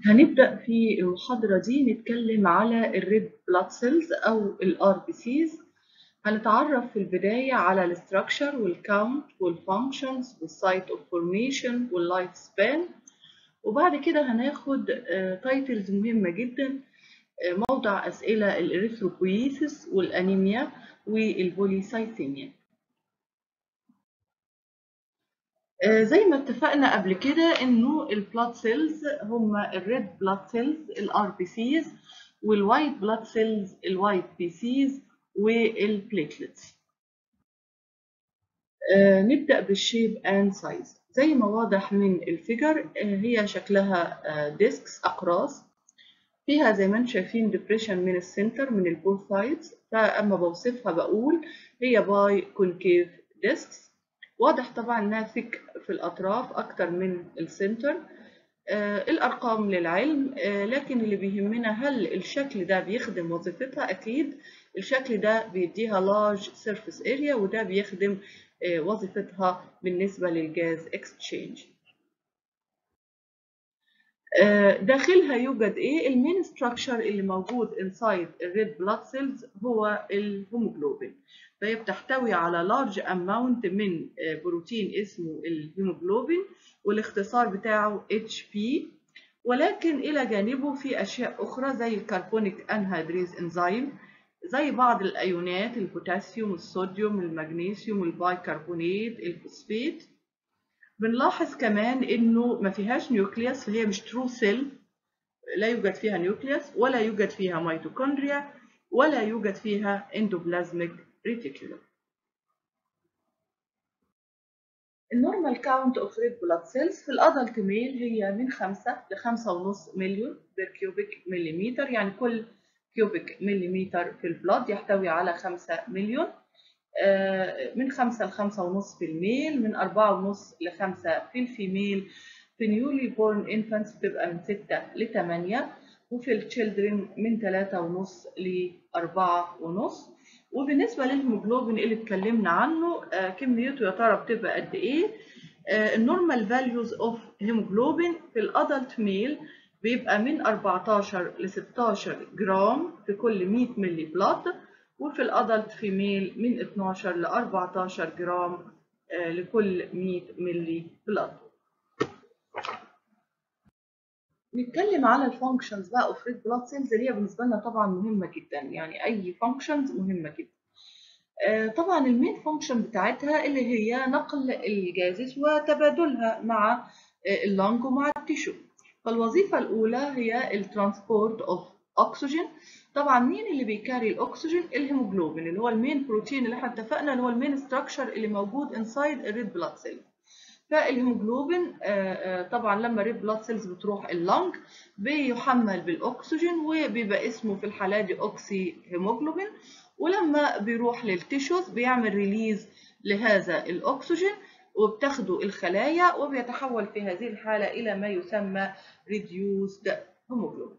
هنبدأ في المحاضرة دي نتكلم على الريد بلاد سيلز أو الار بي سيز هنتعرف في البداية على الاستراكشر والكاونت والفانكشنز والسايت اوف فورميشن واللايف سبان وبعد كده هناخد تايتلز مهمة جدا موضع أسئلة الإريثروبويسيس والأنيميا والبوليسايثيميا زي ما اتفقنا قبل كده انه البلاد سيلز هم الريد بلاد سيلز الار بي سيز والوايت بلاد سيلز الوايت بي سيز والبليتلتس نبدا بالشيب اند سايز زي ما واضح من الفيجر هي شكلها ديسكس اقراص فيها زي ما انتم شايفين ديبريشن من السنتر من البوث سايدز فاما بوصفها بقول هي باي كونكيف ديسكس واضح طبعا انها ثيك في الاطراف اكتر من السنتر آه الارقام للعلم آه لكن اللي بيهمنا هل الشكل ده بيخدم وظيفتها اكيد الشكل ده بيديها large surface area وده بيخدم آه وظيفتها بالنسبه للجاز اكستشينج داخلها يوجد ايه المين ستراكشر اللي موجود انسايد الريد بلاد سيلز هو الهيموجلوبين فهي بتحتوي على large amount من بروتين اسمه الهيموجلوبين والاختصار بتاعه HP ولكن إلى جانبه في أشياء أخرى زي الكربونيك أنهيدريز إنزيم زي بعض الأيونات البوتاسيوم الصوديوم المغنيسيوم البايكربونات الفوسفات بنلاحظ كمان إنه ما فيهاش نيوكليوس فهي مش ترو سيل لا يوجد فيها نيوكليوس ولا يوجد فيها ميتوكوندريا ولا يوجد فيها اندوبلازميك ريتيكولوم النورمال كاونت اوف ريد بلاد سيلز في الادلت ميل هي من 5 ل 5.5 مليون بير كيوبيك مليمتر يعني كل كيوبيك مليمتر في البلاد يحتوي على 5 مليون من 5 ل 5.5 في الميل من 4.5 ل 5 في الفيميل في نيولي بورن انفانتس بتبقى من 6 ل 8 وفي التشيلدرن من 3.5 ل 4.5 وبالنسبة للهيموجلوبين اللي اتكلمنا عنه آه كميته يا ترى بتبقى قد ايه؟ آه النورمال فاليوز اوف هيموجلوبين في الادلت ميل بيبقى من 14 ل 16 جرام في كل 100 ملي بلاد وفي الادلت فيميل من 12 ل 14 جرام آه لكل 100 ملي بلاد. نتكلم على الفانكشنز بقى اوف ريد بلاد سيلز اللي هي بالنسبه لنا طبعا مهمه جدا يعني اي فانكشنز مهمه جدا آه طبعا المين فانكشن بتاعتها اللي هي نقل الجازز وتبادلها مع آه اللنج ومع التيشو فالوظيفه الاولى هي الترانسبورت اوف اكسجين طبعا مين اللي بيكاري الاكسجين الهيموجلوبين اللي هو المين بروتين اللي احنا اتفقنا اللي هو المين ستراكشر اللي موجود انسايد الريد بلاد سيلز فالهيموجلوبين طبعا لما ريد بلاد سيلز بتروح اللنج بيحمل بالاكسجين وبيبقى اسمه في الحاله دي اوكسي هيموجلوبين ولما بيروح للتيشوز بيعمل ريليز لهذا الاكسجين وبتاخده الخلايا وبيتحول في هذه الحاله الى ما يسمى ريديوسد هيموجلوبين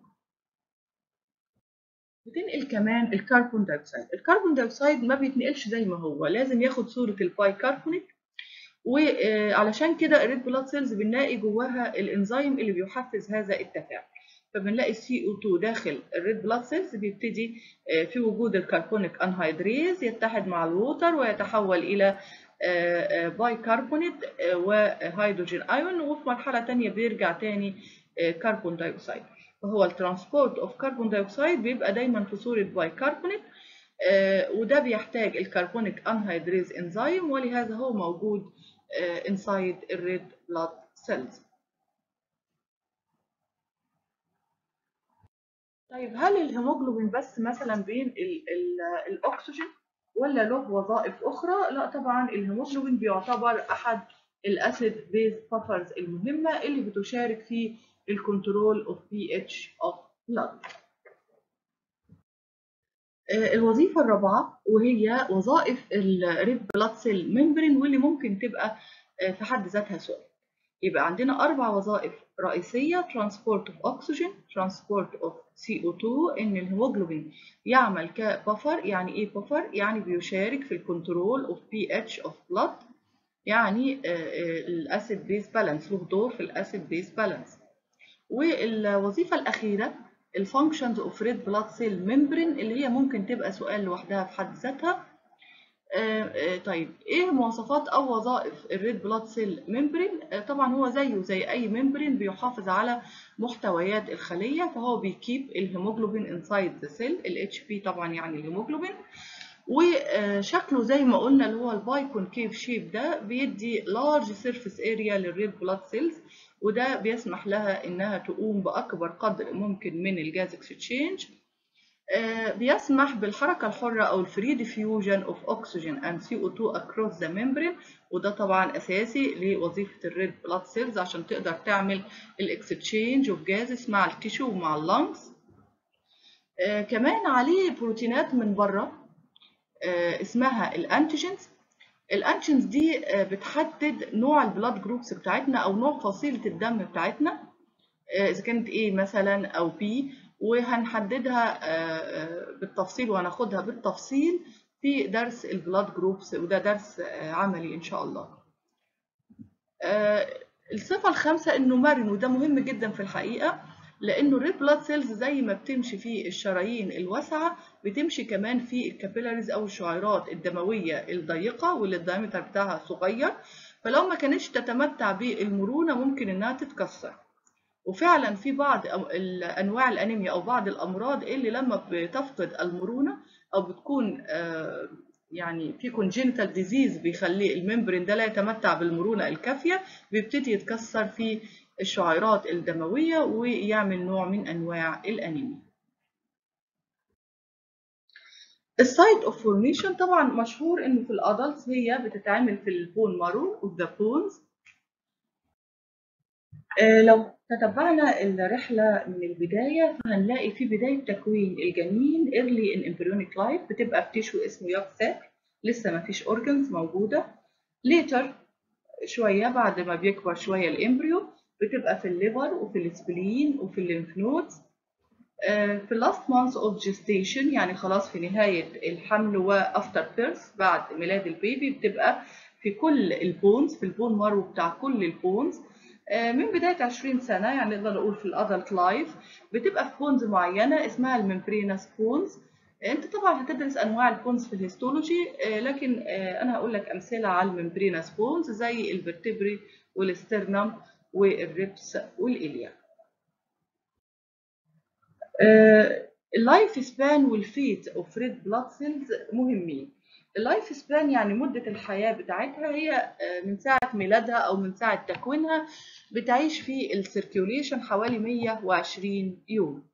بتنقل كمان الكربون دايوكسيد الكربون دايوكسيد ما بيتنقلش زي ما هو لازم ياخد صوره البايكربونيت وعلشان كده الريد بلاد سيلز بنلاقي جواها الانزيم اللي بيحفز هذا التفاعل فبنلاقي السي او 2 داخل الريد بلاد سيلز بيبتدي في وجود الكربونيك انهيدريز يتحد مع الووتر ويتحول الى بايكربونات وهيدروجين ايون وفي مرحله ثانيه بيرجع تاني كربون دايوكسيد فهو الترانسبورت اوف كربون دايوكسيد بيبقى دايما في صوره بايكربونات وده بيحتاج الكربونيك انهيدريز انزيم ولهذا هو موجود inside الريد blood cells. طيب هل الهيموجلوبين بس مثلا بين ال ال الاكسجين ولا له وظائف اخرى؟ لا طبعا الهيموجلوبين بيعتبر احد الاسيد بيز بافرز المهمه اللي بتشارك في الكنترول اوف بي اتش اوف بلاد. الوظيفة الرابعة وهي وظائف الريد بلاد سيل ممبرين واللي ممكن تبقى في حد ذاتها سؤال. يبقى عندنا أربع وظائف رئيسية ترانسبورت اوف أكسجين، ترانسبورت اوف CO2 إن الهيموجلوبين يعمل كبفر، يعني إيه بفر؟ يعني بيشارك في الكنترول اوف بي اتش اوف بلاد، يعني الأسيد بيز بالانس له دور في الأسيد بيز بالانس. والوظيفة الأخيرة الفانكشنز اوف ريد بلاد سيل ممبرين اللي هي ممكن تبقى سؤال لوحدها في حد ذاتها طيب ايه مواصفات او وظائف الريد بلاد سيل ممبرين طبعا هو زيه زي اي ممبرين بيحافظ على محتويات الخليه فهو بيكيب الهيموجلوبين انسايد ذا سيل الاتش بي طبعا يعني الهيموجلوبين وشكله زي ما قلنا اللي هو الباي كونكيف شيب ده بيدي لارج سيرفيس اريا للريد بلاد سيلز وده بيسمح لها انها تقوم باكبر قدر ممكن من الجاز اكسشينج بيسمح بالحركة الحرة أو الفري ديفيوجن اوف اوكسجين اند CO2 across the membrane وده طبعا أساسي لوظيفة الريد بلاد سيلز عشان تقدر تعمل الاكسشينج اوف جازز مع التيشو ومع اللنجز كمان عليه بروتينات من بره اسمها الانتيجينز الانتيجينز دي بتحدد نوع البلاد جروبس بتاعتنا او نوع فصيله الدم بتاعتنا اذا كانت ايه مثلا او بي وهنحددها بالتفصيل وهناخدها بالتفصيل في درس البلاد جروبس وده درس عملي ان شاء الله الصفه الخامسه انه مرن وده مهم جدا في الحقيقه لانه الريد بلاد سيلز زي ما بتمشي في الشرايين الواسعه بتمشي كمان في الكابيلاريز او الشعيرات الدمويه الضيقه واللي الدايمتر بتاعها صغير فلو ما كانتش تتمتع بالمرونه ممكن انها تتكسر وفعلا في بعض انواع الانيميا او بعض الامراض اللي لما بتفقد المرونه او بتكون يعني في كونجنتال ديزيز بيخلي الممبرين ده لا يتمتع بالمرونه الكافيه بيبتدي يتكسر في الشعيرات الدمويه ويعمل نوع من انواع الانيميا السايت اوف فورميشن طبعا مشهور انه في الادلتس هي بتتعمل في البون مارو اوف ذا بونز لو تتبعنا الرحلة من البداية فهنلاقي في بداية تكوين الجنين early in embryonic life بتبقى في تيشو اسمه ياك ساك لسه ما فيش organs موجودة later شوية بعد ما بيكبر شوية الامبريو بتبقى في الليفر وفي السبلين وفي الليمف نودز في last month of gestation يعني خلاص في نهاية الحمل وافتر بيرث بعد ميلاد البيبي بتبقى في كل البونز في البون مارو بتاع كل البونز من بداية 20 سنة يعني نقدر نقول في الأدلت لايف بتبقى في بونز معينة اسمها الممبرينس بونز انت طبعا هتدرس انواع البونز في الهيستولوجي لكن انا هقول لك امثله على الممبرينس بونز زي الفرتبري والاسترنم والريبس والإليا اللايف سبان والفيت اوف ريد بلاد سيلز مهمين اللايف سبان يعني مدة الحياة بتاعتها هي من ساعة ميلادها أو من ساعة تكوينها بتعيش في السيركيوليشن حوالي 120 يوم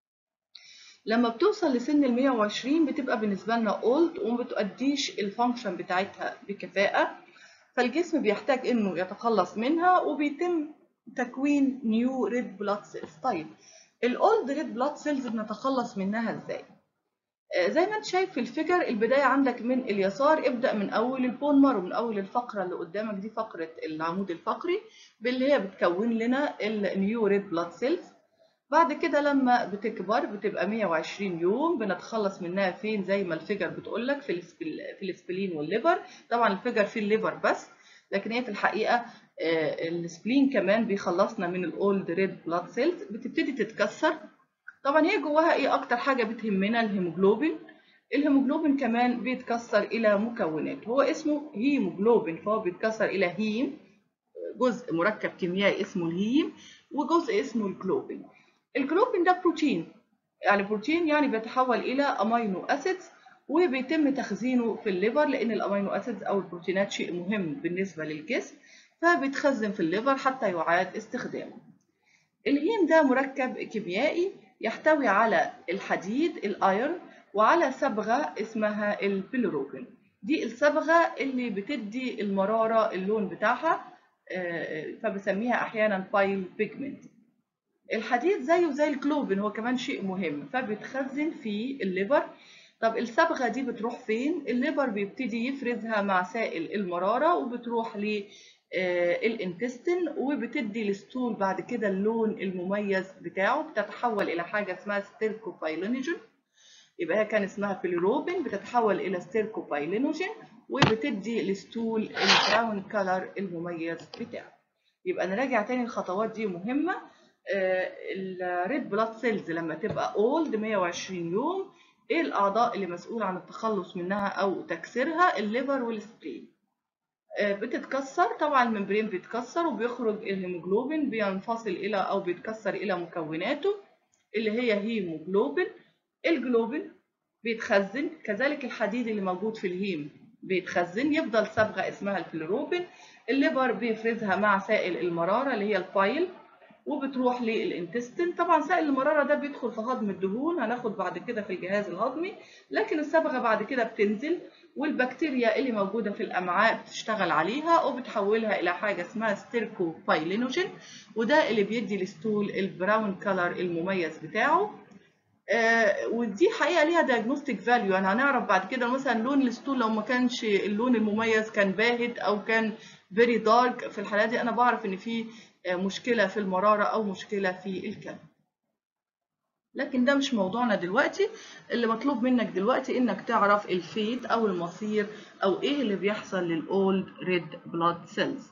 لما بتوصل لسن ال 120 بتبقى بالنسبة لنا اولد وما بتؤديش الفانكشن بتاعتها بكفاءة فالجسم بيحتاج انه يتخلص منها وبيتم تكوين نيو ريد بلاد سيلز طيب الاولد ريد بلاد سيلز بنتخلص منها ازاي زي ما انت شايف في الفيجر البداية عندك من اليسار ابدأ من أول البون مارو من أول الفقرة اللي قدامك دي فقرة العمود الفقري باللي هي بتكون لنا النيو ريد بلاد سيلز بعد كده لما بتكبر بتبقى 120 يوم بنتخلص منها فين زي ما الفيجر بتقول لك في في السبلين والليفر طبعا الفيجر فيه الليفر بس لكن هي في الحقيقة السبلين كمان بيخلصنا من الاولد ريد بلاد سيلز بتبتدي تتكسر طبعا هي جواها ايه اكتر حاجه بتهمنا الهيموجلوبين الهيموجلوبين كمان بيتكسر الى مكونات هو اسمه هيموجلوبين فهو بيتكسر الى هيم جزء مركب كيميائي اسمه الهيم وجزء اسمه الجلوبين الجلوبين ده بروتين يعني بروتين يعني بيتحول الى امينو اسيدز وبيتم تخزينه في الليفر لان الامينو اسيدز او البروتينات شيء مهم بالنسبه للجسم فبيتخزن في الليفر حتى يعاد استخدامه الهيم ده مركب كيميائي يحتوي على الحديد الايرن وعلى صبغه اسمها البيلروبين دي الصبغه اللي بتدي المراره اللون بتاعها فبسميها احيانا بايل بيجمنت الحديد زيه زي الكلوبين هو كمان شيء مهم فبيتخزن في الليفر طب الصبغه دي بتروح فين الليفر بيبتدي يفرزها مع سائل المراره وبتروح ل الانتستين وبتدي للستول بعد كده اللون المميز بتاعه بتتحول الى حاجه اسمها ستيركوبايلينوجين يبقى هي كان اسمها بيليروبين بتتحول الى ستيركوبايلينوجين وبتدي للستول البراون كلر المميز بتاعه يبقى نراجع تاني الخطوات دي مهمه الريد بلاد سيلز لما تبقى اولد 120 يوم ايه الاعضاء اللي مسؤول عن التخلص منها او تكسيرها الليفر والسبلين بتتكسر طبعا الممبرين بيتكسر وبيخرج الهيموجلوبين بينفصل الى او بيتكسر الى مكوناته اللي هي هيموجلوبين الجلوبين بيتخزن كذلك الحديد اللي موجود في الهيم بيتخزن يفضل صبغه اسمها الفلوروبين الليفر بيفرزها مع سائل المراره اللي هي البايل وبتروح للانتستين طبعا سائل المراره ده بيدخل في هضم الدهون هناخد بعد كده في الجهاز الهضمي لكن الصبغه بعد كده بتنزل والبكتيريا اللي موجوده في الامعاء بتشتغل عليها وبتحولها الى حاجه اسمها ستيركوبايلينوجين وده اللي بيدي الستول البراون كلر المميز بتاعه آه ودي حقيقه ليها دايجنوستيك فاليو يعني هنعرف بعد كده مثلا لون الستول لو ما كانش اللون المميز كان باهت او كان فيري دارك في الحالات دي انا بعرف ان في مشكلة في المرارة أو مشكلة في الكلى لكن ده مش موضوعنا دلوقتي اللي مطلوب منك دلوقتي انك تعرف الفيت او المصير او ايه اللي بيحصل للاولد ريد بلاد سيلز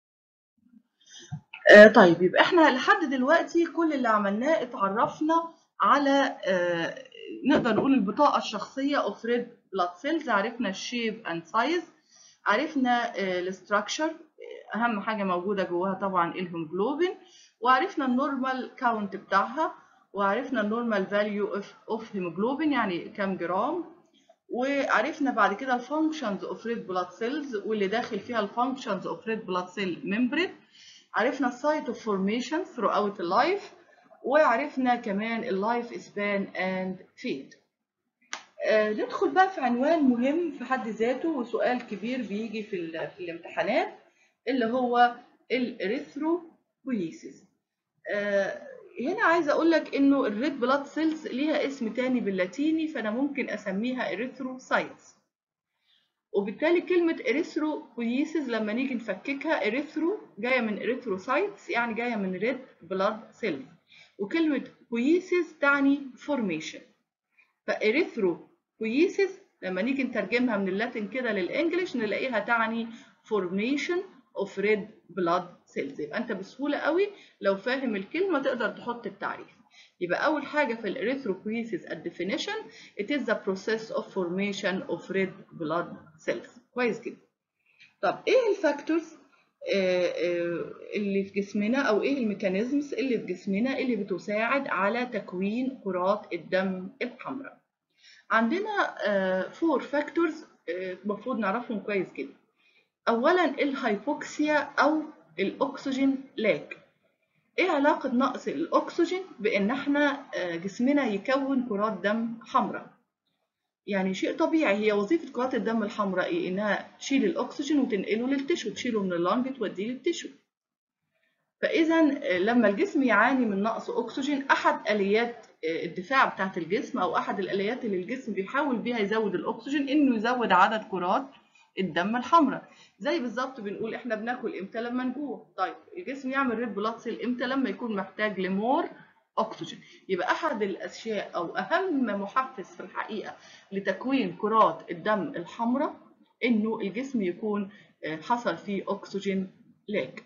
آه طيب يبقى احنا لحد دلوقتي كل اللي عملناه اتعرفنا على آه نقدر نقول البطاقة الشخصية اوف ريد بلاد سيلز عرفنا الشيب اند سايز عرفنا الاستراكشر اهم حاجه موجوده جواها طبعا الهيموجلوبين وعرفنا النورمال كاونت بتاعها وعرفنا النورمال فاليو اوف هيموجلوبين يعني كام جرام وعرفنا بعد كده الفانكشنز اوف ريد بلاد سيلز واللي داخل فيها الفانكشنز اوف ريد بلاد سيل ممبرين عرفنا السايت اوف فورميشن ثرو اوت اللايف وعرفنا كمان اللايف سبان اند فيت آه ندخل بقى في عنوان مهم في حد ذاته وسؤال كبير بيجي في, في الامتحانات اللي هو الاريثروبويسيس آه هنا عايزه اقول لك انه الريد بلاد سيلز ليها اسم تاني باللاتيني فانا ممكن اسميها اريثروسايتس وبالتالي كلمه اريثروبويسيس لما نيجي نفككها اريثرو جايه من اريثروسايتس يعني جايه من ريد بلاد سيلز وكلمه بويسيس تعني فورميشن فاريثروبويسيس لما نيجي نترجمها من اللاتين كده للانجليش نلاقيها تعني formation of red blood cells يبقى انت بسهوله قوي لو فاهم الكلمه تقدر تحط التعريف يبقى اول حاجه في الاريثروبويسيس الديفينيشن it is the process of formation of red blood cells كويس جدا طب ايه الفاكتورز اللي في جسمنا او ايه الميكانيزمز اللي في جسمنا اللي بتساعد على تكوين كرات الدم الحمراء عندنا فور فاكتورز المفروض نعرفهم كويس جدا اولا الهايبوكسيا او الاكسجين لاك ايه علاقه نقص الاكسجين بان احنا جسمنا يكون كرات دم حمراء يعني شيء طبيعي هي وظيفه كرات الدم الحمراء ايه انها تشيل الاكسجين وتنقله للتشو تشيله من اللنج توديه للتشو فاذا لما الجسم يعاني من نقص اكسجين احد اليات الدفاع بتاعه الجسم او احد الاليات اللي الجسم بيحاول بيها يزود الاكسجين انه يزود عدد كرات الدم الحمراء زي بالظبط بنقول احنا بناكل امتى لما نجوع طيب الجسم يعمل ريد بلاد سيل امتى لما يكون محتاج لمور اكسجين يبقى احد الاشياء او اهم محفز في الحقيقه لتكوين كرات الدم الحمراء انه الجسم يكون حصل فيه اكسجين لاك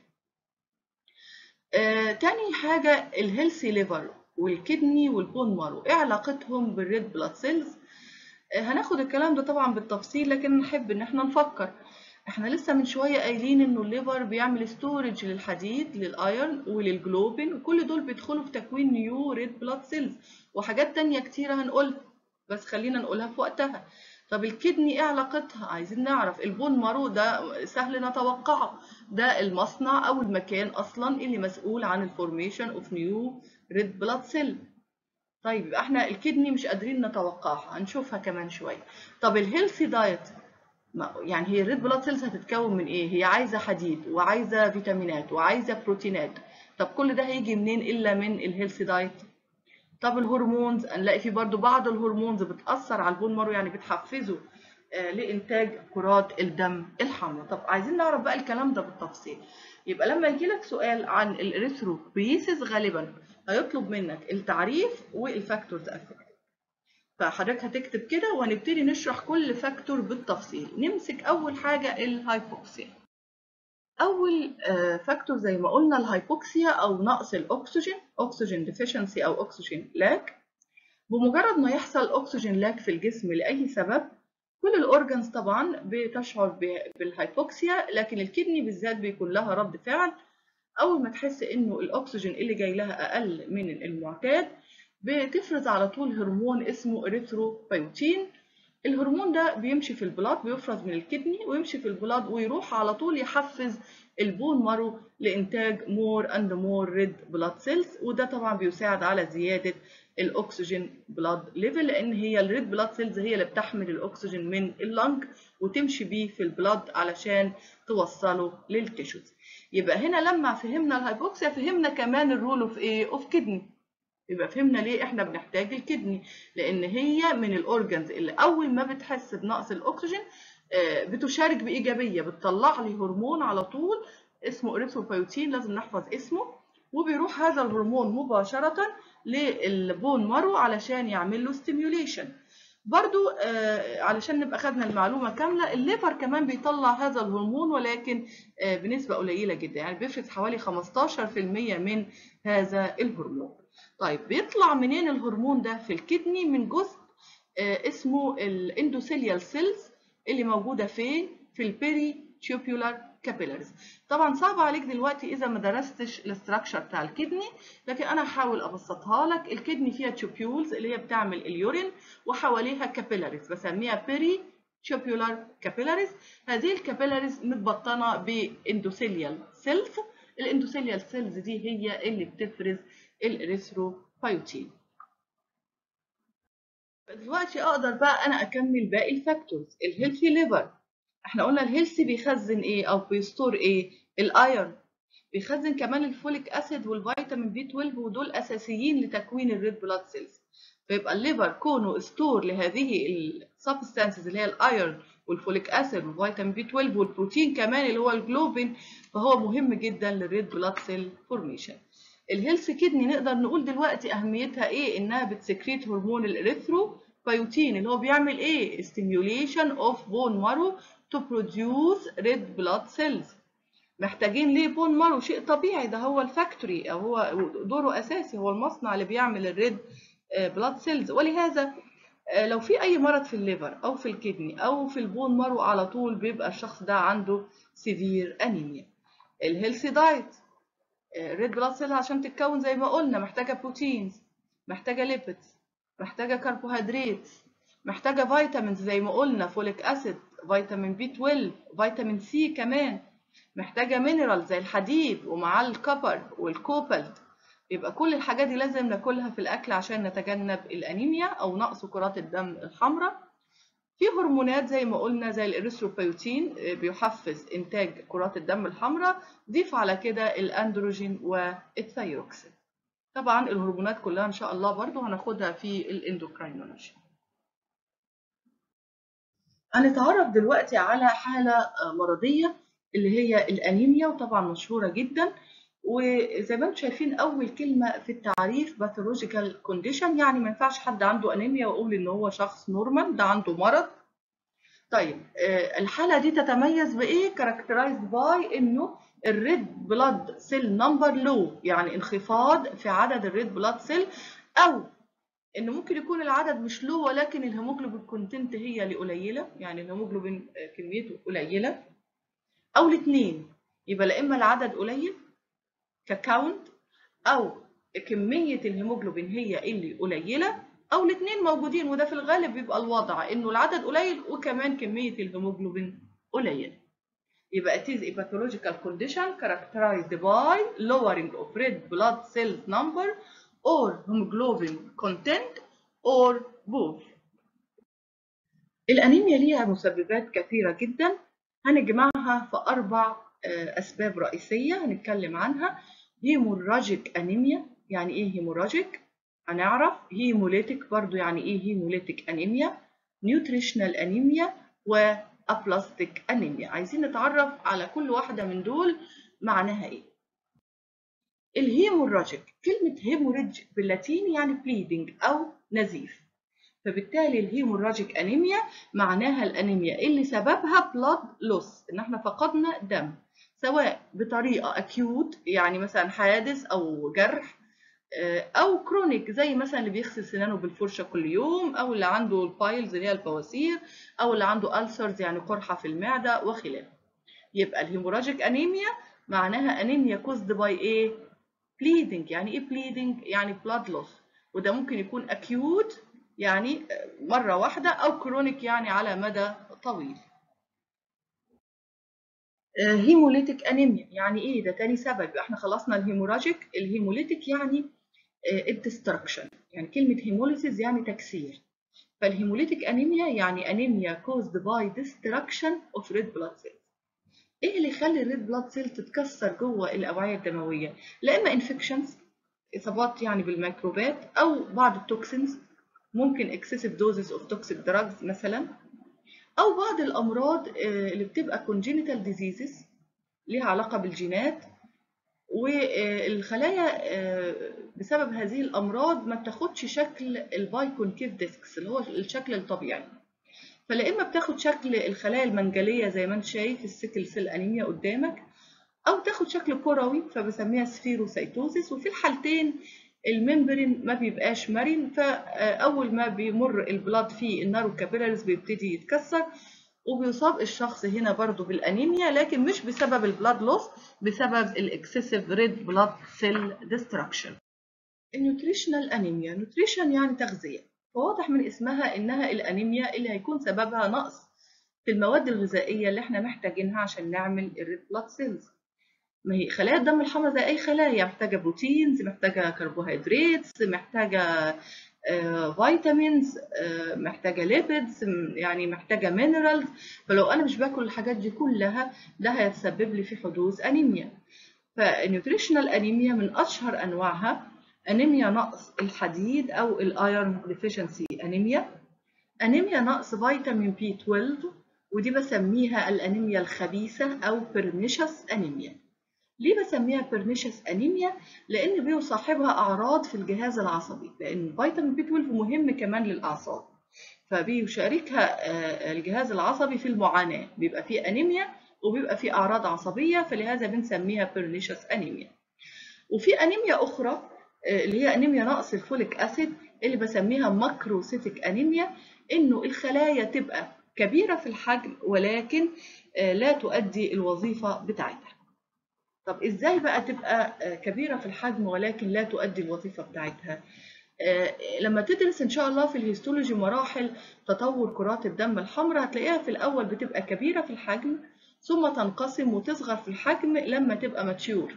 آه، تاني حاجه الهيلثي ليفر والكدني والبون مارو ايه علاقتهم بالريد بلاد سيلز هناخد الكلام ده طبعا بالتفصيل لكن نحب ان احنا نفكر احنا لسه من شويه قايلين انه الليفر بيعمل ستورج للحديد للايرن وللجلوبين وكل دول بيدخلوا في تكوين نيو ريد بلاد سيلز وحاجات تانية كتيرة هنقولها بس خلينا نقولها في وقتها طب الكدني ايه علاقتها عايزين نعرف البون مارو ده سهل نتوقعه ده المصنع او المكان اصلا اللي مسؤول عن الفورميشن اوف نيو ريد بلاد سيل طيب يبقى احنا الكدني مش قادرين نتوقعها هنشوفها كمان شويه طب الهيلثي دايت يعني هي الريد بلاد سيلز هتتكون من ايه هي عايزه حديد وعايزه فيتامينات وعايزه بروتينات طب كل ده هيجي منين الا من الهيلثي دايت طب الهرمونز هنلاقي في برضو بعض الهرمونز بتاثر على البون مارو يعني بتحفزه آه لانتاج كرات الدم الحمراء طب عايزين نعرف بقى الكلام ده بالتفصيل يبقى لما يجي لك سؤال عن الاريثروبيسيس غالبا هيطلب منك التعريف والفاكتورز افكت فحضرتك هتكتب كده وهنبتدي نشرح كل فاكتور بالتفصيل نمسك اول حاجه الهايبوكسيا اول فاكتور زي ما قلنا الهايبوكسيا او نقص الاكسجين اكسجين ديفيشنسي او اكسجين لاك بمجرد ما يحصل اكسجين لاك في الجسم لاي سبب كل الاورجنز طبعا بتشعر بالهايبوكسيا لكن الكدني بالذات بيكون لها رد فعل اول ما تحس انه الاكسجين اللي جاي لها اقل من المعتاد بتفرز على طول هرمون اسمه اريثروبيوتين الهرمون ده بيمشي في البلاد بيفرز من الكدني ويمشي في البلاد ويروح على طول يحفز البون مارو لانتاج مور اند مور ريد بلاد سيلز وده طبعا بيساعد على زياده الاكسجين بلاد ليفل لان هي الريد بلاد سيلز هي اللي بتحمل الاكسجين من اللنج وتمشي بيه في البلاد علشان توصله للتيشوز يبقى هنا لما فهمنا الهايبوكسيا فهمنا كمان الرول اوف ايه اوف كدني يبقى فهمنا ليه احنا بنحتاج الكدني لان هي من الاورجنز اللي اول ما بتحس بنقص الاكسجين بتشارك بايجابيه بتطلع لي هرمون على طول اسمه اريثروبيوتين لازم نحفظ اسمه وبيروح هذا الهرمون مباشره للبون مارو علشان يعمل له ستيميوليشن برضو آه علشان نبقى خدنا المعلومه كامله الليفر كمان بيطلع هذا الهرمون ولكن آه بنسبه قليله جدا يعني بيفرز حوالي 15% من هذا الهرمون طيب بيطلع منين الهرمون ده في الكدني من جزء آه اسمه الاندوثيليال سيلز اللي موجوده فين في البيري تيوبولار كابيلاريز طبعا صعب عليك دلوقتي اذا ما درستش الاستراكشر بتاع الكدني لكن انا هحاول ابسطها لك الكدني فيها تيوبيولز اللي هي بتعمل اليورين وحواليها كابيلاريز بسميها بيري تيوبولار كابيلاريز هذه الكابيلاريز متبطنه باندوثيليال سيلز الاندوثيليال سيلز دي هي اللي بتفرز الاريثروبيوتين دلوقتي اقدر بقى انا اكمل باقي الفاكتورز الهيلثي ليفر احنا قلنا الهيلثي بيخزن ايه او بيستور ايه الايرون بيخزن كمان الفوليك اسيد والفيتامين بي 12 ودول اساسيين لتكوين الريد بلاد سيلز فيبقى الليفر كونه ستور لهذه السبستانسز اللي هي الايرون والفوليك اسيد والفيتامين بي 12 والبروتين كمان اللي هو الجلوبين فهو مهم جدا للريد بلاد سيل فورميشن الهيلث كدني نقدر نقول دلوقتي اهميتها ايه انها بتسكريت هرمون الاريثرو بايوتين اللي هو بيعمل ايه stimulation of bone marrow to produce red blood cells محتاجين ليه بون مارو شيء طبيعي ده هو الفاكتوري او هو دوره اساسي هو المصنع اللي بيعمل الريد بلاد سيلز ولهذا لو في اي مرض في الليفر او في الكدني او في البون مارو على طول بيبقى الشخص ده عنده سيفير انيميا الهيلثي دايت الريد بلاد سيل عشان تتكون زي ما قلنا محتاجه بروتينز محتاجه ليبيدز محتاجه كربوهيدرات محتاجه فيتامينز زي ما قلنا فوليك اسيد فيتامين بي 12 فيتامين سي كمان محتاجه مينرال زي الحديد ومعاه الكبر والكوبالت يبقى كل الحاجات دي لازم ناكلها في الاكل عشان نتجنب الانيميا او نقص كرات الدم الحمراء في هرمونات زي ما قلنا زي الاريثروبيوتين بيحفز انتاج كرات الدم الحمراء ضيف على كده الاندروجين والثايروكسين طبعا الهرمونات كلها ان شاء الله برضو هناخدها في الاندوكراينولوجي هنتعرف دلوقتي على حالة مرضية اللي هي الأنيميا وطبعا مشهورة جدا وزي ما انتم شايفين أول كلمة في التعريف باثولوجيكال كونديشن يعني ما ينفعش حد عنده أنيميا وأقول إن هو شخص نورمال ده عنده مرض طيب الحالة دي تتميز بإيه؟ كاركترايزد باي إنه الريد بلاد سيل نمبر لو يعني انخفاض في عدد الريد بلاد سيل أو ان ممكن يكون العدد مش لو ولكن الهيموجلوبين كونتنت هي اللي قليله يعني الهيموجلوبين كميته قليله او الاثنين يبقى لا اما العدد قليل ككاونت او كميه الهيموجلوبين هي اللي قليله او الاثنين موجودين وده في الغالب بيبقى الوضع انه العدد قليل وكمان كميه الهيموجلوبين قليله يبقى it is a pathological condition characterized by lowering of red blood cells number or hemoglobin content or both. الأنيميا ليها مسببات كثيرة جدا هنجمعها في أربع أسباب رئيسية هنتكلم عنها هيموراجيك أنيميا يعني إيه هيموراجيك؟ هنعرف هيموليتيك برضو يعني إيه هيموليتيك أنيميا نيوتريشنال أنيميا وأبلاستيك أنيميا عايزين نتعرف على كل واحدة من دول معناها إيه الهيموراجيك كلمة هيموريدج باللاتيني يعني بليدنج أو نزيف فبالتالي الهيموراجيك أنيميا معناها الأنيميا اللي سببها بلاد لوس إن احنا فقدنا دم سواء بطريقة أكيوت يعني مثلا حادث أو جرح أو كرونيك زي مثلا اللي بيغسل سنانه بالفرشة كل يوم أو اللي عنده البايلز اللي هي البواسير أو اللي عنده ألسرز يعني قرحة في المعدة وخلافه يبقى الهيموراجيك أنيميا معناها أنيميا كوزد باي إيه؟ bleeding يعني إيه bleeding؟ يعني blood loss وده ممكن يكون أكيوت يعني مرة واحدة أو كرونيك يعني على مدى طويل هيموليتيك انيميا يعني ايه ده تاني سبب احنا خلصنا الهيموراجيك الهيموليتيك يعني الدستركشن يعني كلمه هيموليسيس يعني تكسير فالهيموليتيك انيميا يعني انيميا كوزد باي ديستركشن اوف ريد بلاد سيلز ايه اللي يخلي الريد بلاد سيل تتكسر جوه الاوعيه الدمويه لا اما انفكشنز اصابات يعني بالميكروبات او بعض التوكسينز ممكن اكسسيف دوزز اوف توكسيك دراجز مثلا أو بعض الأمراض اللي بتبقى congenital diseases ليها علاقة بالجينات والخلايا بسبب هذه الأمراض ما بتاخدش شكل البايكونكيف ديسكس اللي هو الشكل الطبيعي فلا إما بتاخد شكل الخلايا المنجلية زي ما أنت شايف السيكل سيل أنيميا قدامك أو تاخد شكل كروي فبسميها سفيروسيتوزيس وفي الحالتين الممبرين ما بيبقاش مرن فاول ما بيمر البلاد في النارو كابيلاريز بيبتدي يتكسر وبيصاب الشخص هنا برضو بالانيميا لكن مش بسبب البلاد لوس بسبب الاكسسيف ريد بلاد سيل ديستراكشن النيوتريشنال انيميا نيوتريشن يعني تغذيه فواضح من اسمها انها الانيميا اللي هيكون سببها نقص في المواد الغذائيه اللي احنا محتاجينها عشان نعمل الريد بلاد سيلز ما هي خلايا الدم الحمراء زي اي خلايا محتاجه بروتينز محتاجه كربوهيدرات محتاجه فيتامينز محتاجه ليبيدز يعني محتاجه مينرالز فلو انا مش باكل الحاجات دي كلها ده هيتسبب لي في حدوث انيميا فالنيوتريشنال انيميا من اشهر انواعها انيميا نقص الحديد او الايرون ديفيشنسي انيميا انيميا نقص فيتامين بي 12 ودي بسميها الانيميا الخبيثه او بيرنيشس انيميا ليه بسميها بيرنيشس انيميا لان بيصاحبها اعراض في الجهاز العصبي لان فيتامين بي 12 مهم كمان للاعصاب فبيشاركها الجهاز العصبي في المعاناه بيبقى فيه انيميا وبيبقى فيه اعراض عصبيه فلهذا بنسميها بيرنيشس انيميا وفي انيميا اخرى اللي هي انيميا نقص الفوليك اسيد اللي بسميها ماكروسيتيك انيميا انه الخلايا تبقى كبيره في الحجم ولكن لا تؤدي الوظيفه بتاعتها طب ازاي بقى تبقى كبيرة في الحجم ولكن لا تؤدي الوظيفة بتاعتها لما تدرس ان شاء الله في الهيستولوجي مراحل تطور كرات الدم الحمراء هتلاقيها في الاول بتبقى كبيرة في الحجم ثم تنقسم وتصغر في الحجم لما تبقى ماتيور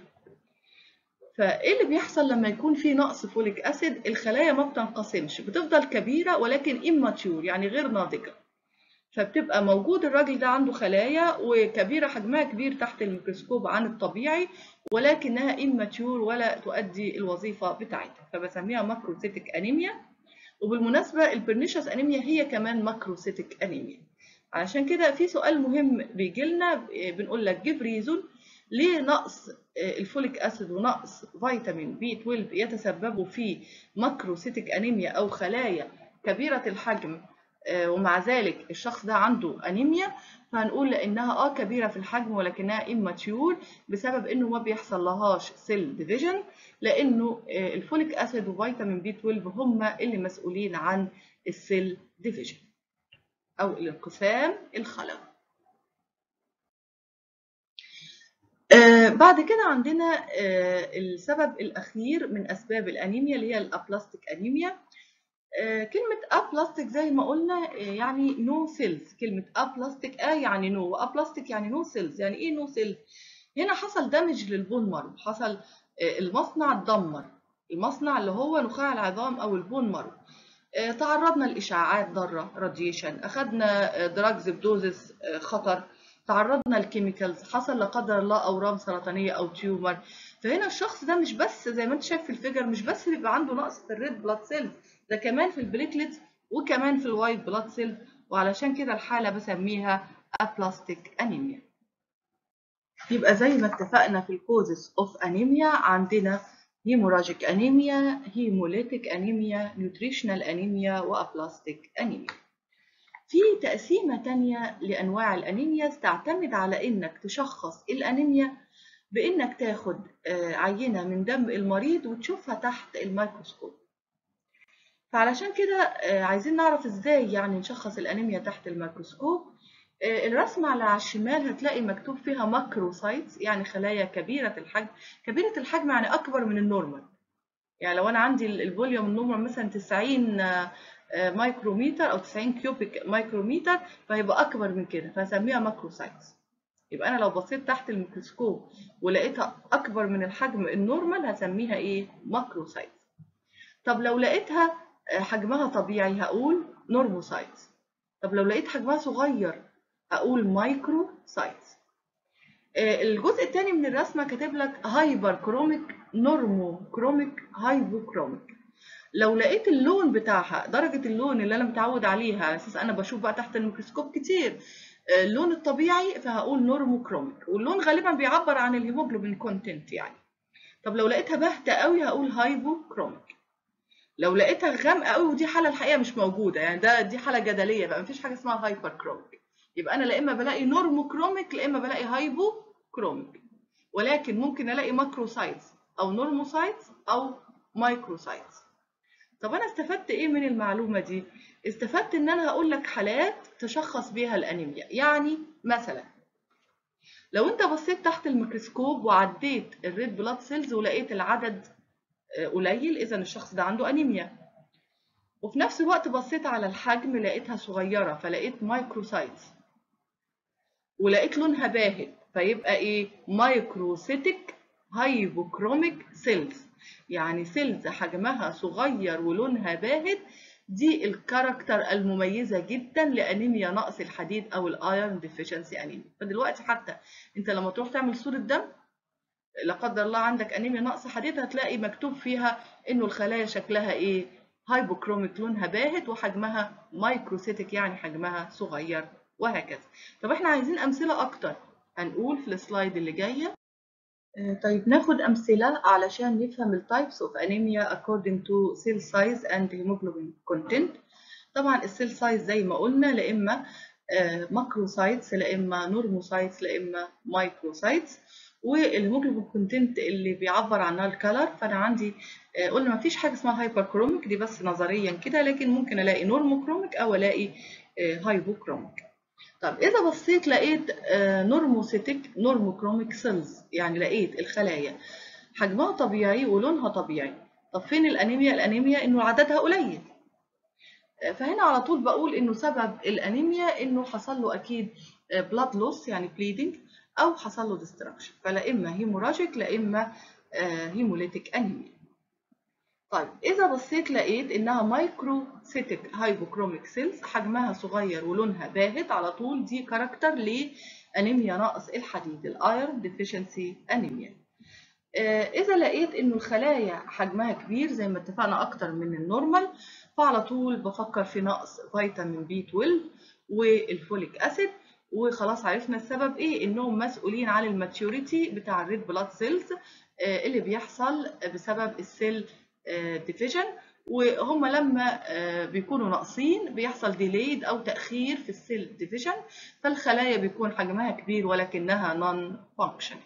فايه اللي بيحصل لما يكون في نقص فوليك اسيد الخلايا ما بتنقسمش بتفضل كبيرة ولكن immature يعني غير ناضجة فبتبقى موجود الراجل ده عنده خلايا وكبيرة حجمها كبير تحت الميكروسكوب عن الطبيعي ولكنها immature ولا تؤدي الوظيفة بتاعتها فبسميها ماكروسيتيك أنيميا وبالمناسبة البرنيشس أنيميا هي كمان ماكروسيتيك أنيميا علشان كده في سؤال مهم بيجي لنا بنقول لك جيب ريزون ليه نقص الفوليك اسيد ونقص فيتامين بي 12 يتسببوا في ماكروسيتيك انيميا او خلايا كبيره الحجم ومع ذلك الشخص ده عنده انيميا فهنقول لانها اه كبيره في الحجم ولكنها immature بسبب انه ما بيحصل لهاش سيل ديفيجن لانه الفوليك اسيد وفيتامين بي 12 هم اللي مسؤولين عن السيل ديفيجن او الانقسام الخلوي آه بعد كده عندنا آه السبب الأخير من أسباب الأنيميا اللي هي الأبلاستيك أنيميا آه كلمة أبلاستيك زي ما قلنا يعني نو no سيلز كلمة أبلاستيك آ يعني نو no. وأبلاستيك يعني نو no سيلز يعني إيه نو سيلز؟ هنا حصل دمج للبون مارو حصل المصنع اتدمر المصنع اللي هو نخاع العظام أو البون مارو تعرضنا لإشعاعات ضارة راديشن أخدنا دراجز بدوزس خطر تعرضنا لكيميكالز حصل لا قدر الله اورام سرطانيه او تيومر فهنا الشخص ده مش بس زي ما انت شايف في الفيجر مش بس بيبقى عنده نقص في الريد بلاد سيلز ده كمان في البليتلتس وكمان في الوايت بلاد سيلز وعلشان كده الحاله بسميها ابلاستيك انيميا يبقى زي ما اتفقنا في الكوزس اوف انيميا عندنا هيموراجيك انيميا هيموليتيك انيميا نيوتريشنال انيميا وابلاستيك انيميا في تقسيمة تانية لأنواع الأنيميا تعتمد على إنك تشخص الأنيميا بإنك تاخد عينة من دم المريض وتشوفها تحت الميكروسكوب فعلشان كده عايزين نعرف إزاي يعني نشخص الأنيميا تحت الميكروسكوب الرسمة على الشمال هتلاقي مكتوب فيها ماكروسايتس يعني خلايا كبيرة الحجم كبيرة الحجم يعني أكبر من النورمال يعني لو أنا عندي الفوليوم النورمال مثلا 90 مايكروميتر أو 90 كيوبيك مايكروميتر فهيبقى أكبر من كده فهسميها ماكروسايتس يبقى أنا لو بصيت تحت الميكروسكوب ولقيتها أكبر من الحجم النورمال هسميها إيه؟ ماكروسايتس طب لو لقيتها حجمها طبيعي هقول نورموسايتس طب لو لقيت حجمها صغير اقول مايكرو سايتس الجزء الثاني من الرسمه كاتب لك هايبر كروميك نورمو كروميك هايبو كروميك لو لقيت اللون بتاعها درجه اللون اللي انا متعود عليها على اساس انا بشوف بقى تحت الميكروسكوب كتير اللون الطبيعي فهقول نورمو كروميك واللون غالبا بيعبر عن الهيموجلوبين كونتنت يعني طب لو لقيتها باهته قوي هقول هايبو كروميك لو لقيتها غامقه قوي ودي حاله الحقيقه مش موجوده يعني ده دي حاله جدليه بقى مفيش حاجه اسمها هايبر كروميك يبقى انا لا اما بلاقي نورمو كروميك لا اما بلاقي هايبو كروميك ولكن ممكن الاقي ماكروسايتس او نورموسايتس او مايكروسايتس طب انا استفدت ايه من المعلومه دي استفدت ان انا هقول لك حالات تشخص بيها الانيميا يعني مثلا لو انت بصيت تحت الميكروسكوب وعديت الريد بلاد سيلز ولقيت العدد قليل اذا الشخص ده عنده انيميا وفي نفس الوقت بصيت على الحجم لقيتها صغيره فلقيت مايكروسايتس ولقيت لونها باهت فيبقى ايه مايكروسيتك هايبوكروميك سيلز يعني سيلز حجمها صغير ولونها باهت دي الكاركتر المميزه جدا لانيميا نقص الحديد او الايرون ديفيشنسي انيميا فدلوقتي حتى انت لما تروح تعمل صوره دم لا قدر الله عندك انيميا نقص حديد هتلاقي مكتوب فيها انه الخلايا شكلها ايه هايبوكروميك لونها باهت وحجمها مايكروسيتك يعني حجمها صغير وهكذا طب احنا عايزين امثله اكتر هنقول في السلايد اللي جايه طيب ناخد امثله علشان نفهم التايبس اوف انيميا according to cell size and hemoglobin content طبعا السيل سايز زي ما قلنا لا اما ماكروسايتس لا اما نورموسايتس لا اما مايكروسايتس والهيموجلوبين كونتنت اللي بيعبر عنها الكلر فانا عندي قلنا ما فيش حاجه اسمها هايبر كروميك دي بس نظريا كده لكن ممكن الاقي نورموكروميك او الاقي هايبوكروميك طب اذا بصيت لقيت نورموسيتيك نورموكروميك سيلز يعني لقيت الخلايا حجمها طبيعي ولونها طبيعي طب فين الانيميا الانيميا انه عددها قليل فهنا على طول بقول انه سبب الانيميا انه حصل له اكيد بلاد لوس يعني بليدنج او حصل له ديستراكشن فلا اما هيموراجيك لا اما هيموليتيك انيميا طيب اذا بصيت لقيت انها مايكروسيتيك هايبوكروميك سيلز حجمها صغير ولونها باهت على طول دي كاركتر لانيميا نقص الحديد الايرون ديفيشنسي انيميا اذا لقيت انه الخلايا حجمها كبير زي ما اتفقنا اكتر من النورمال فعلى طول بفكر في نقص فيتامين بي 12 والفوليك اسيد وخلاص عرفنا السبب ايه انهم مسؤولين عن الماتيوريتي بتاع الريد بلاد سيلز اللي بيحصل بسبب السيل ديفيجن وهم لما بيكونوا ناقصين بيحصل ديليد او تاخير في السيل ديفيجن فالخلايا بيكون حجمها كبير ولكنها نون فانكشنينج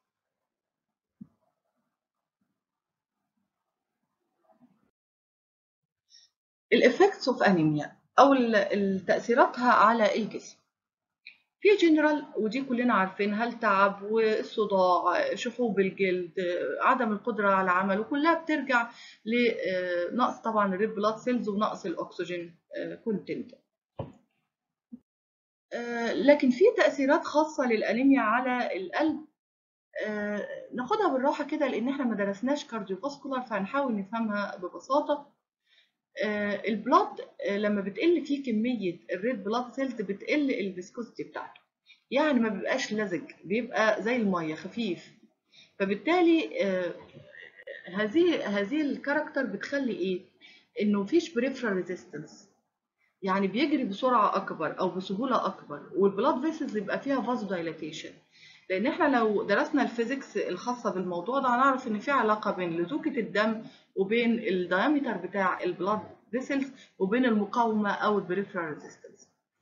الافكتس اوف انيميا او تاثيراتها على الجسم في جنرال ودي كلنا عارفينها التعب والصداع شحوب الجلد عدم القدرة على العمل وكلها بترجع لنقص طبعا الريد بلاد سيلز ونقص الأكسجين كونتنت لكن في تأثيرات خاصة للأنيميا على القلب ناخدها بالراحة كده لأن احنا ما درسناش كارديوفاسكولار فهنحاول نفهمها ببساطة البلاد لما بتقل فيه كمية الريد بلاد سيلز بتقل الفيسكوستي بتاعته يعني ما بيبقاش لزج بيبقى زي المية خفيف فبالتالي هذه هذه الكاركتر بتخلي ايه انه مفيش بريفرال ريزيستنس يعني بيجري بسرعة أكبر أو بسهولة أكبر والبلاد فيسلز يبقى فيها فازو دايلاتيشن لأن احنا لو درسنا الفيزيكس الخاصة بالموضوع ده هنعرف إن في علاقة بين لزوجة الدم وبين الدايمتر بتاع البلاد فيسلز وبين المقاومة أو البريفرال ريزيستنس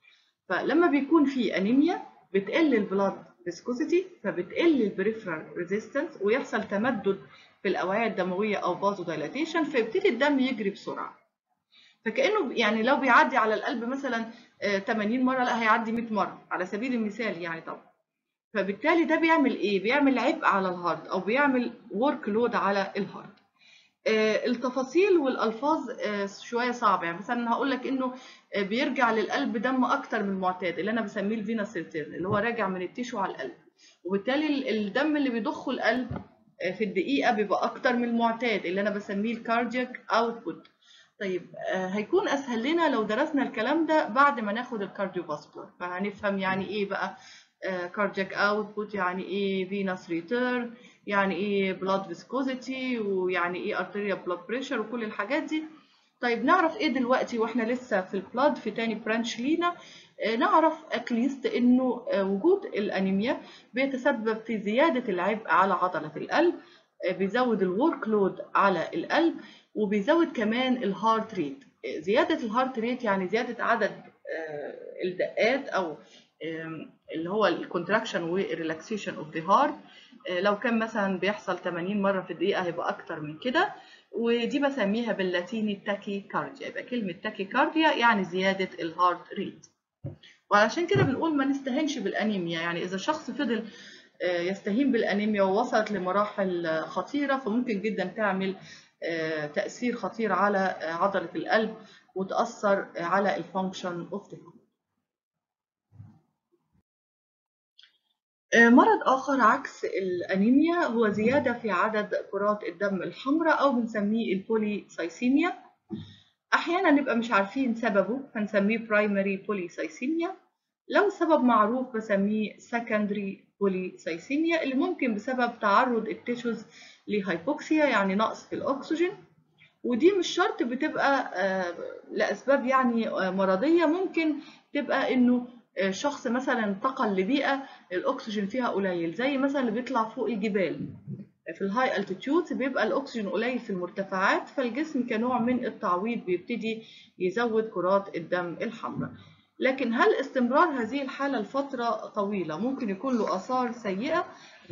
فلما بيكون في انيميا بتقل البلاد فيسكوسيتي فبتقل البريفرال ريزيستنس ويحصل تمدد في الاوعيه الدمويه او فازو دايلاتيشن فيبتدي الدم يجري بسرعه فكانه يعني لو بيعدي على القلب مثلا 80 مره لا هيعدي 100 مره على سبيل المثال يعني طبعا فبالتالي ده بيعمل ايه بيعمل عبء على الهارت او بيعمل ورك لود على الهارت التفاصيل والالفاظ شويه صعبه يعني مثلا هقول لك انه بيرجع للقلب دم اكتر من المعتاد اللي انا بسميه الفينس ريتيرن اللي هو راجع من التيشو على القلب وبالتالي الدم اللي بيضخه القلب في الدقيقه بيبقى اكتر من المعتاد اللي انا بسميه الكاردياك اوتبوت طيب هيكون اسهل لنا لو درسنا الكلام ده بعد ما ناخد الكارديو فاسكولار فهنفهم يعني ايه بقى كاردياك اوتبوت يعني ايه فينس ريتيرن يعني ايه بلاد فيسكوزيتي ويعني ايه ارتيريال بلاد بريشر وكل الحاجات دي طيب نعرف ايه دلوقتي واحنا لسه في البلاد في تاني برانش لينا نعرف اتليست انه وجود الانيميا بيتسبب في زياده العبء على عضله القلب بيزود الورك لود على القلب وبيزود كمان الهارت ريت زياده الهارت ريت يعني زياده عدد الدقات او اللي هو الكونتراكشن والريلاكسيشن اوف ذا هارت لو كان مثلا بيحصل 80 مره في الدقيقه هيبقى اكتر من كده ودي بسميها باللاتيني تاكي كارديا يبقى كلمه تاكي كارديا يعني زياده الهارت ريت وعلشان كده بنقول ما نستهينش بالانيميا يعني اذا شخص فضل يستهين بالانيميا ووصلت لمراحل خطيره فممكن جدا تعمل تاثير خطير على عضله القلب وتاثر على الفانكشن اوف ذا مرض آخر عكس الأنيميا هو زيادة في عدد كرات الدم الحمراء أو بنسميه البوليسايسيميا أحيانا نبقى مش عارفين سببه فنسميه primary polycythemia لو السبب معروف بسميه secondary polycythemia اللي ممكن بسبب تعرض التيشوز لهايبوكسيا يعني نقص في الأكسجين ودي مش شرط بتبقى لأسباب يعني مرضية ممكن تبقى إنه شخص مثلا انتقل لبيئة الأكسجين فيها قليل زي مثلا اللي بيطلع فوق الجبال في الهاي التيتيود بيبقى الأكسجين قليل في المرتفعات فالجسم كنوع من التعويض بيبتدي يزود كرات الدم الحمراء لكن هل استمرار هذه الحالة لفترة طويلة ممكن يكون له آثار سيئة؟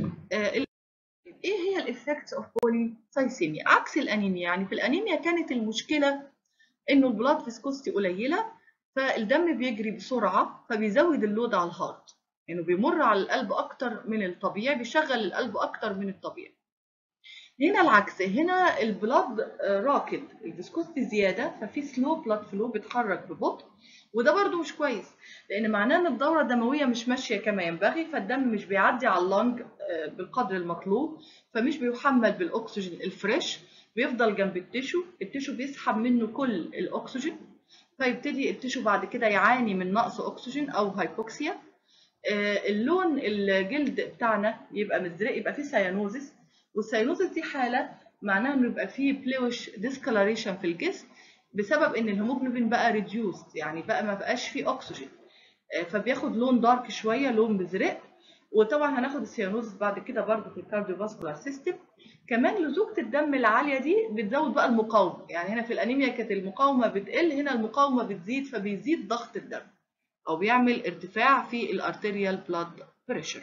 ايه هي الافكتس اوف بوليسايسيميا عكس الانيميا يعني في الانيميا كانت المشكله انه البلاد فيسكوستي قليله فالدم بيجري بسرعه فبيزود اللود على الهارت انه يعني بيمر على القلب اكتر من الطبيعي بيشغل القلب اكتر من الطبيعي هنا العكس هنا البلاد راكد الفيسكوستي زياده ففي سلو بلاد فلو بيتحرك ببطء وده برده مش كويس لان معناه ان الدوره الدمويه مش ماشيه كما ينبغي فالدم مش بيعدي على اللنج بالقدر المطلوب فمش بيحمل بالاكسجين الفريش بيفضل جنب التشو التشو بيسحب منه كل الاكسجين فيبتدي التشو بعد كده يعاني من نقص اكسجين او هايبوكسيا اللون الجلد بتاعنا يبقى مزرق يبقى فيه سيانوزس والسيانوزس دي حاله معناها انه يبقى فيه بلوش ديسكلاريشن في الجسم بسبب ان الهيموجلوبين بقى ريديوست يعني بقى ما بقاش فيه اكسجين فبياخد لون دارك شويه لون مزرق وطبعا هناخد السيانوزس بعد كده برضه في الكارديوفاسكولار سيستم كمان لزوجة الدم العالية دي بتزود بقى المقاومة يعني هنا في الأنيميا كانت المقاومة بتقل هنا المقاومة بتزيد فبيزيد ضغط الدم أو بيعمل ارتفاع في الارتيريال بلاد بريشر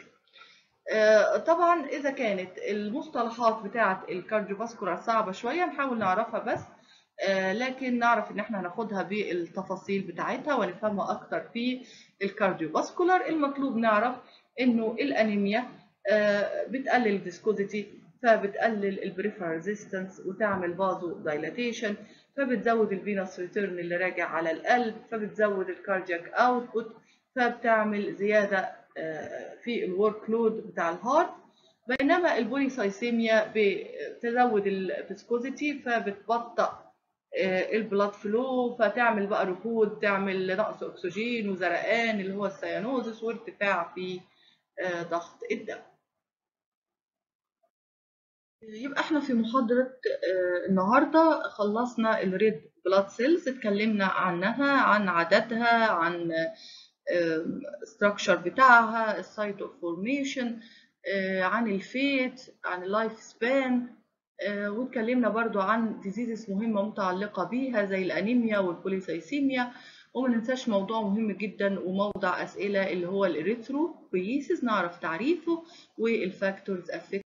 طبعا إذا كانت المصطلحات بتاعة الكارديوفاسكولار صعبة شوية نحاول نعرفها بس لكن نعرف ان احنا هناخدها بالتفاصيل بتاعتها ونفهمها اكتر في الكارديوفاسكولار المطلوب نعرف انه الانيميا بتقلل الفيسكوزيتي فبتقلل البريفرال ريزيستنس وتعمل فازو دايلاتيشن فبتزود الفينوس ريتيرن اللي راجع على القلب فبتزود الكاردياك اوتبوت فبتعمل زياده في الورك لود بتاع الهارت بينما البوليسايسيميا بتزود الفيسكوزيتي فبتبطئ البلاد فلو فتعمل بقى ركود تعمل نقص اكسجين وزرقان اللي هو السيانوزس وارتفاع في ضغط الدم يبقى احنا في محاضرة النهاردة خلصنا الريد بلاد سيلز اتكلمنا عنها عن عددها عن structure بتاعها السايت اوف فورميشن عن الفيت عن اللايف سبان واتكلمنا برضو عن ديزيزز مهمة متعلقة بيها زي الأنيميا والبوليسايسيميا وما ننساش موضوع مهم جدا وموضع أسئلة اللي هو الإريثروبيسيس نعرف تعريفه والفاكتورز